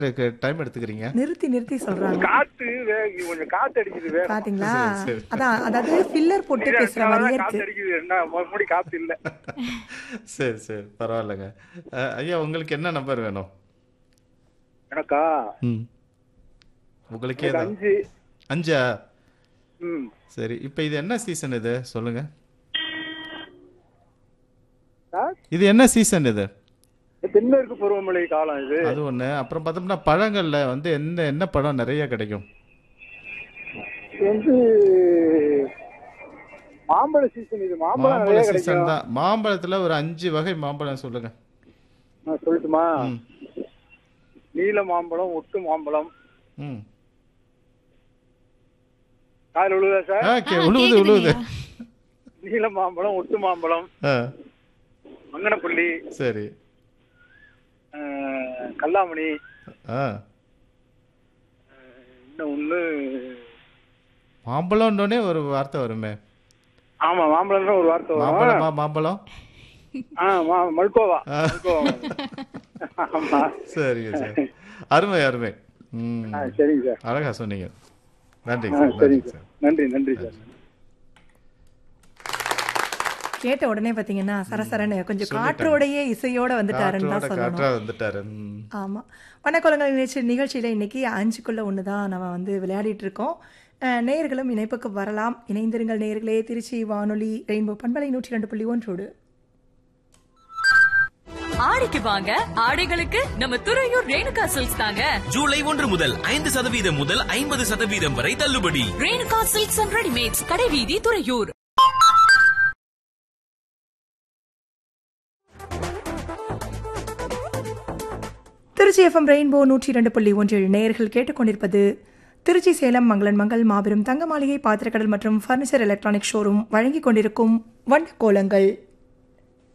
Time எடுத்துக்கிறீங்க நிறுத்தி நிறுத்தி சொல்றாங்க காத்து வே- கொஞ்சம் காத்து அடிக்குது வேற பாத்தீங்களா சரி, சரி. அதான் அதாவது ஃபில்லர் போட்டு பேசுற மாதிரியே காத்து இருக்கு அடிக்குது என்ன மறுபடி காத்து இல்ல சரி சரி பரவாயில்லைங்க அஹ், ஐயா உங்களுக்கு என்ன நம்பர் வேணும் எனக்கா ம் உங்களுக்கே எனக்கு தான் அஞ்சு அஞ்சா ம் சரி இப்போ இது என்ன சீசன் இது சொல்லுங்க சார் இது என்ன சீசன் இது தென்மேற்கு பருவமழை காலம் இது அது ஒன்று அப்புறம் பார்த்தோம்னா பழங்கள்ல வந்து என்ன என்ன பழம் நிறைய கிடைக்கும் இது வந்து மாம்பழ சீசன் இது மாம்பழம் மாம்பழ நிறைய சீசன் கிடைக்கும் தான் மாம்பழத்துல ஒரு அஞ்சு வகை மாம்பழம் சொல்லுங்க நான் சொல்லட்டுமா ம். நீல மாம்பழம் ஒட்டு மாம்பழம் ம் கால் உழுதா சார் ஆ, கே- உழுவுது உழுவுது நீல மாம்பழம் ஒட்டு மாம்பழம் ஆ மங்கனப்பள்ளி சரி அஹ், கல்லாமணி ஆ இன்னும் ஒண்ணு மாம்பழம்னோடனே ஒரு வார்த்தை வருமே ஆமா மாம்பழம் ஒரு வார்த்தை வரும் மாம்பழமா மாம்பழம் ஆ மா- மல்கோவா ஆ. மல்கோவா ஆமா சரிங்க சரி அருமை அருமை ம் ஆ, சரிங்க சார் அழகா சொன்னீங்க நன்றிங்க ஆ, சார் சரிங்க நன்றிங்க சார் சார் நன்றி நன்றி சார் கேட்ட உடனே பாத்தீங்கன்னா சரசரன்னு கொஞ்சம் காற்றோடையே இசையோட வந்துட்டாருன்னு தான் காற்றோட சொல்லணும் காற்றா வந்துட்டாரு ம். ஆமா வணக்கங்கள் நிகழ்ச்சி நிகழ்ச்சியில இன்னைக்கு அஞ்சுக்குள்ள ஒன்று தான் நம்ம வந்து விளையாடிட்டு இருக்கோம் அஹ், நேயர்களும் இணைப்புக்கு வரலாம் இணைந்திருங்கள் நேயர்களே திருச்சி வானொலி ரெயின்போ பண்பலை நூற்றி ரெண்டு புள்ளி ஒன்றோடு ஆடிக்கு வாங்க ஆடைகளுக்கு நம்ம துறையூர் ரேணுகா சில்க்ஸ் தாங்க ஜூலை ஒன்று முதல் ஐந்து சதவீதம் முதல் ஐம்பது சதவீதம் வரை தள்ளுபடி ரேணுகா சில்க்ஸ் அண்ட் ரெடிமேட்ஸ் கடைவீதி துறையூர் திருச்சி எஃப்எம் ரெயின்போ நூற்றி ரெண்டு புள்ளி ஒன்றில் நேயர்கள் கேட்டுக்கொண்டிருப்பது திருச்சி சேலம் மங்களன் மங்கள் மாபெரும் தங்க மாளிகை பாத்திரக்கடல் மற்றும் ஃபர்னிச்சர் எலக்ட்ரானிக் ஷோரூம் வழங்கிக் கொண்டிருக்கும் வண்ண கோலங்கள்